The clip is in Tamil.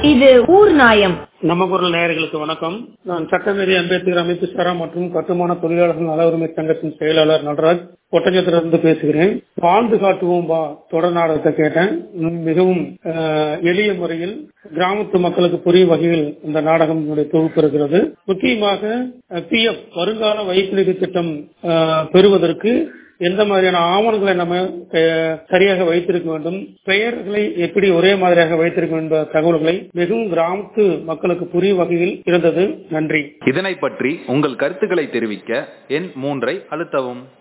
இது ஊர் நாயம் நம்ம குரல் நேயர்களுக்கு வணக்கம் நான் சட்டமேரி அம்பேத்கர் அமைப்பு சாரா மற்றும் கட்டுமான தொழிலாளர்கள் நல உரிமை சங்கத்தின் செயலாளர் நடராஜ் ஒட்டஞ்சத்திலிருந்து பேசுகிறேன் வாழ்ந்து காட்டுவோம் வா தொடர் நாடகத்தை கேட்டேன் உம் மிகவும் அஹ், எளிய முறையில் கிராமத்து மக்களுக்கு புரியும் வகையில் இந்த நாடகம் தொகுப்பு இருக்கிறது முக்கியமாக பி எஃப் வருங்கால வைப்பு நிதி திட்டம் அஹ், பெறுவதற்கு எந்த மாதிரியான ஆவணங்களை நம்ம அஹ், சரியாக வைத்திருக்க வேண்டும் பெயர்களை எப்படி ஒரே மாதிரியாக வைத்திருக்க வேண்டும் என்ற தகவல்களை மிகவும் கிராமத்து மக்களுக்கு புரியும் வகையில் இருந்தது நன்றி இதனை பற்றி உங்கள் கருத்துக்களை தெரிவிக்க எண் மூன்றை அழுத்தவும்